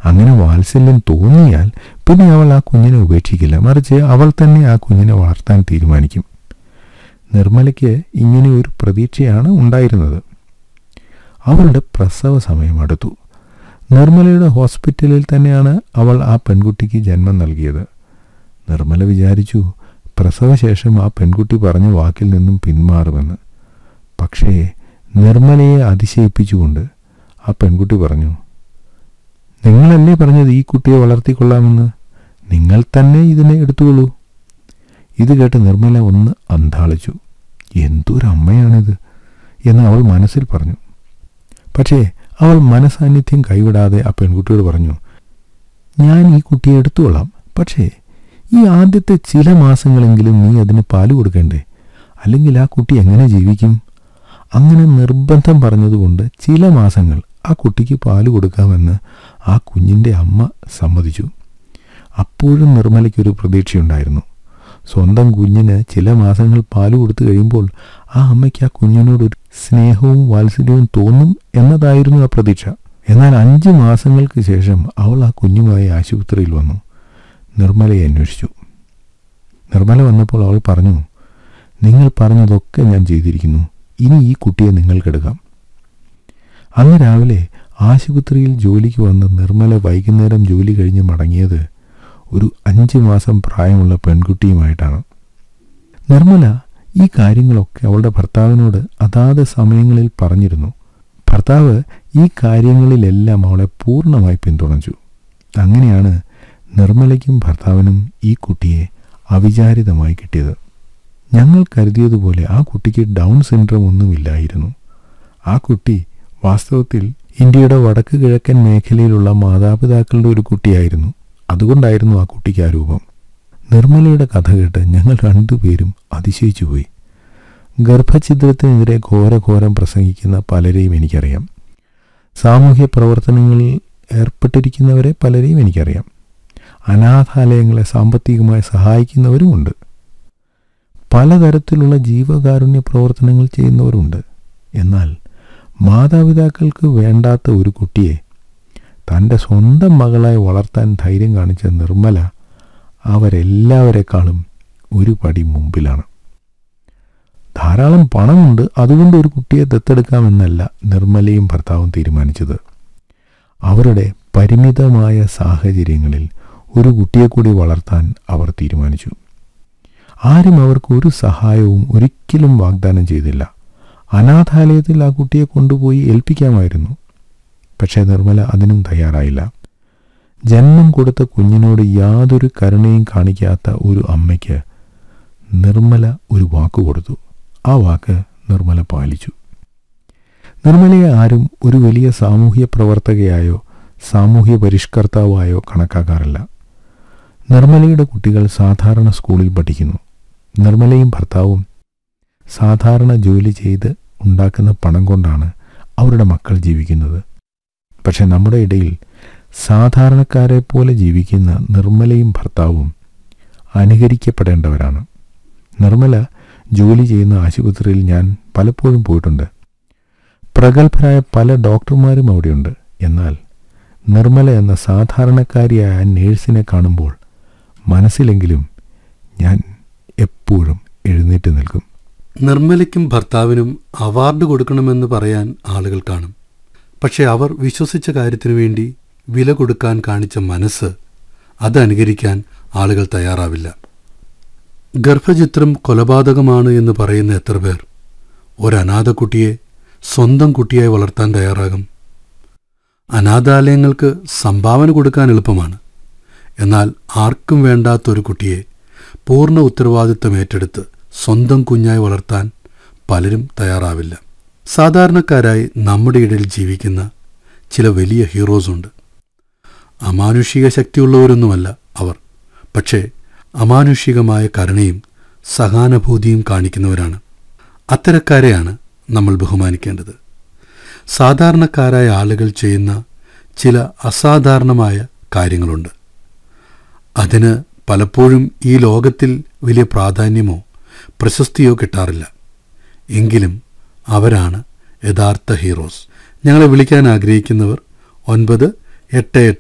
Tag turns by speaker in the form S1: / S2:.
S1: അങ്ങനെ വാത്സല്യം തോന്നിയാൽ പിന്നെ അവൾ ആ കുഞ്ഞിനെ ഉപേക്ഷിക്കില്ല മറിച്ച് അവൾ തന്നെ ആ കുഞ്ഞിനെ വളർത്താൻ തീരുമാനിക്കും നിർമ്മലയ്ക്ക് ഇങ്ങനെ ഒരു പ്രതീക്ഷയാണ് ഉണ്ടായിരുന്നത് അവളുടെ പ്രസവ സമയം അടുത്തു നിർമ്മലയുടെ ഹോസ്പിറ്റലിൽ തന്നെയാണ് അവൾ ആ പെൺകുട്ടിക്ക് ജന്മം നൽകിയത് നിർമ്മല വിചാരിച്ചു പ്രസവശേഷം ആ പെൺകുട്ടി പറഞ്ഞ വാക്കിൽ നിന്നും പിന്മാറുമെന്ന് പക്ഷേ നിർമ്മലയെ അതിശയിപ്പിച്ചുകൊണ്ട് ആ പെൺകുട്ടി പറഞ്ഞു നിങ്ങളല്ലേ പറഞ്ഞത് ഈ കുട്ടിയെ വളർത്തിക്കൊള്ളാമെന്ന് നിങ്ങൾ തന്നെ ഇതിനെ എടുത്തുകൊള്ളൂ ഇത് കേട്ട് നിർമ്മല ഒന്ന് അന്താളിച്ചു എന്തൊരു അമ്മയാണിത് എന്ന് അവൾ മനസ്സിൽ പറഞ്ഞു പക്ഷേ അവൾ മനസാന്നിധ്യം കൈവിടാതെ ആ പെൺകുട്ടിയോട് പറഞ്ഞു ഞാൻ ഈ കുട്ടിയെ എടുത്തുകൊള്ളാം പക്ഷേ ഈ ആദ്യത്തെ ചില മാസങ്ങളെങ്കിലും നീ അതിന് പാല് കൊടുക്കണ്ടേ അല്ലെങ്കിൽ ആ കുട്ടി എങ്ങനെ ജീവിക്കും അങ്ങനെ നിർബന്ധം പറഞ്ഞതുകൊണ്ട് ചില മാസങ്ങൾ ആ കുട്ടിക്ക് പാല് കൊടുക്കാമെന്ന് ആ കുഞ്ഞിൻ്റെ അമ്മ സമ്മതിച്ചു അപ്പോഴും നിർമ്മലയ്ക്കൊരു പ്രതീക്ഷയുണ്ടായിരുന്നു സ്വന്തം കുഞ്ഞിന് ചില മാസങ്ങൾ പാല് കൊടുത്തു കഴിയുമ്പോൾ ആ അമ്മയ്ക്ക് ആ കുഞ്ഞിനോടൊരു സ്നേഹവും വാത്സല്യവും തോന്നും എന്നതായിരുന്നു ആ പ്രതീക്ഷ എന്നാൽ അഞ്ച് മാസങ്ങൾക്ക് ശേഷം അവൾ ആ കുഞ്ഞുമായി ആശുപത്രിയിൽ വന്നു നിർമ്മലയെ അന്വേഷിച്ചു നിർമ്മല വന്നപ്പോൾ അവൾ പറഞ്ഞു നിങ്ങൾ പറഞ്ഞതൊക്കെ ഞാൻ ചെയ്തിരിക്കുന്നു ഇനി ഈ കുട്ടിയെ നിങ്ങൾക്കെടുക്കാം അന്ന് രാവിലെ ആശുപത്രിയിൽ ജോലിക്ക് വന്ന് നിർമ്മല വൈകുന്നേരം ജോലി കഴിഞ്ഞ് മടങ്ങിയത് ഒരു അഞ്ച് മാസം പ്രായമുള്ള പെൺകുട്ടിയുമായിട്ടാണ് നിർമ്മല ഈ കാര്യങ്ങളൊക്കെ അവളുടെ ഭർത്താവിനോട് അതാത് സമയങ്ങളിൽ പറഞ്ഞിരുന്നു ഭർത്താവ് ഈ കാര്യങ്ങളിലെല്ലാം അവളെ പൂർണ്ണമായി പിന്തുണച്ചു അങ്ങനെയാണ് നിർമ്മലയ്ക്കും ഭർത്താവിനും ഈ കുട്ടിയെ അവിചാരിതമായി കിട്ടിയത് ഞങ്ങൾ കരുതിയതുപോലെ ആ കുട്ടിക്ക് ഡൗൺ സിൻഡ്രോം ഒന്നുമില്ലായിരുന്നു ആ കുട്ടി വാസ്തവത്തിൽ ഇന്ത്യയുടെ വടക്ക് കിഴക്കൻ മേഖലയിലുള്ള മാതാപിതാക്കളുടെ ഒരു കുട്ടിയായിരുന്നു അതുകൊണ്ടായിരുന്നു ആ കുട്ടിക്ക് ആ രൂപം നിർമ്മലയുടെ കഥ കേട്ട് ഞങ്ങൾ രണ്ടുപേരും അതിശയിച്ചുപോയി ഗർഭഛിദ്രത്തിനെതിരെ ഘോരഘോരം പ്രസംഗിക്കുന്ന പലരെയും എനിക്കറിയാം സാമൂഹ്യ പ്രവർത്തനങ്ങളിൽ ഏർപ്പെട്ടിരിക്കുന്നവരെ പലരെയും എനിക്കറിയാം അനാഥാലയങ്ങളെ സാമ്പത്തികമായി സഹായിക്കുന്നവരുമുണ്ട് പലതരത്തിലുള്ള ജീവകാരുണ്യ പ്രവർത്തനങ്ങൾ ചെയ്യുന്നവരുണ്ട് എന്നാൽ മാതാപിതാക്കൾക്ക് വേണ്ടാത്ത ഒരു കുട്ടിയെ തൻ്റെ സ്വന്തം മകളായി വളർത്താൻ ധൈര്യം കാണിച്ച നിർമ്മല അവരെല്ലാവരെക്കാളും ഒരു പടി മുമ്പിലാണ് ധാരാളം പണമുണ്ട് അതുകൊണ്ട് ഒരു കുട്ടിയെ ദത്തെടുക്കാമെന്നല്ല നിർമ്മലയും ഭർത്താവും തീരുമാനിച്ചത് അവരുടെ പരിമിതമായ സാഹചര്യങ്ങളിൽ ഒരു കുട്ടിയെ കൂടി വളർത്താൻ അവർ തീരുമാനിച്ചു ആരും അവർക്ക് ഒരു സഹായവും ഒരിക്കലും വാഗ്ദാനം ചെയ്തില്ല അനാഥാലയത്തിൽ ആ കുട്ടിയെ കൊണ്ടുപോയി ഏൽപ്പിക്കാമായിരുന്നു പക്ഷേ നിർമ്മല അതിനും തയ്യാറായില്ല ജന്മം കൊടുത്ത കുഞ്ഞിനോട് യാതൊരു കരുണയും കാണിക്കാത്ത ഒരു അമ്മയ്ക്ക് നിർമ്മല ഒരു വാക്ക് കൊടുത്തു ആ വാക്ക് നിർമ്മല പാലിച്ചു നിർമ്മലയെ ആരും ഒരു വലിയ സാമൂഹ്യ പ്രവർത്തകയായോ സാമൂഹ്യ പരിഷ്കർത്താവായോ കണക്കാക്കാറില്ല നിർമ്മലയുടെ കുട്ടികൾ സാധാരണ സ്കൂളിൽ പഠിക്കുന്നു നിർമ്മലയും ഭർത്താവും സാധാരണ ജോലി ചെയ്ത് ഉണ്ടാക്കുന്ന പണം കൊണ്ടാണ് അവരുടെ മക്കൾ ജീവിക്കുന്നത് പക്ഷെ നമ്മുടെ ഇടയിൽ സാധാരണക്കാരെ പോലെ ജീവിക്കുന്ന നിർമ്മലയും ഭർത്താവും അനുകരിക്കപ്പെടേണ്ടവരാണ് നിർമ്മല ജോലി ചെയ്യുന്ന ആശുപത്രിയിൽ ഞാൻ പലപ്പോഴും പോയിട്ടുണ്ട് പ്രഗത്ഭരായ പല ഡോക്ടർമാരും അവിടെയുണ്ട് എന്നാൽ നിർമ്മല എന്ന സാധാരണക്കാരിയായ നേഴ്സിനെ കാണുമ്പോൾ മനസ്സിലെങ്കിലും ഞാൻ എപ്പോഴും എഴുന്നേറ്റ് നിൽക്കും
S2: നിർമ്മലയ്ക്കും ഭർത്താവിനും അവാർഡ് കൊടുക്കണമെന്ന് പറയാൻ ആളുകൾ കാണും പക്ഷെ അവർ വിശ്വസിച്ച കാര്യത്തിനു വേണ്ടി വില കൊടുക്കാൻ കാണിച്ച മനസ്സ് അത് അനുകരിക്കാൻ ആളുകൾ തയ്യാറാവില്ല ഗർഭചിത്രം കൊലപാതകമാണ് എന്ന് പറയുന്ന എത്ര പേർ ഒരനാഥ കുട്ടിയെ സ്വന്തം കുട്ടിയായി വളർത്താൻ തയ്യാറാകും അനാഥാലയങ്ങൾക്ക് സംഭാവന കൊടുക്കാൻ എളുപ്പമാണ് എന്നാൽ ആർക്കും വേണ്ടാത്തൊരു കുട്ടിയെ പൂർണ്ണ ഉത്തരവാദിത്വം ഏറ്റെടുത്ത് സ്വന്തം കുഞ്ഞായി വളർത്താൻ പലരും തയ്യാറാവില്ല സാധാരണക്കാരായി നമ്മുടെ ഇടയിൽ ജീവിക്കുന്ന ചില വലിയ ഹീറോസ് ഉണ്ട് അമാനുഷിക ശക്തിയുള്ളവരൊന്നുമല്ല അവർ പക്ഷേ അമാനുഷികമായ കരുണയും സഹാനുഭൂതിയും കാണിക്കുന്നവരാണ് അത്തരക്കാരെയാണ് നമ്മൾ ബഹുമാനിക്കേണ്ടത് സാധാരണക്കാരായ ആളുകൾ ചെയ്യുന്ന ചില അസാധാരണമായ കാര്യങ്ങളുണ്ട് അതിന് പലപ്പോഴും ഈ ലോകത്തിൽ വലിയ പ്രാധാന്യമോ പ്രശസ്തിയോ കിട്ടാറില്ല എങ്കിലും അവരാണ് യഥാർത്ഥ ഹീറോസ് ഞങ്ങളെ വിളിക്കാൻ ആഗ്രഹിക്കുന്നവർ ഒൻപത് എട്ട് എട്ട്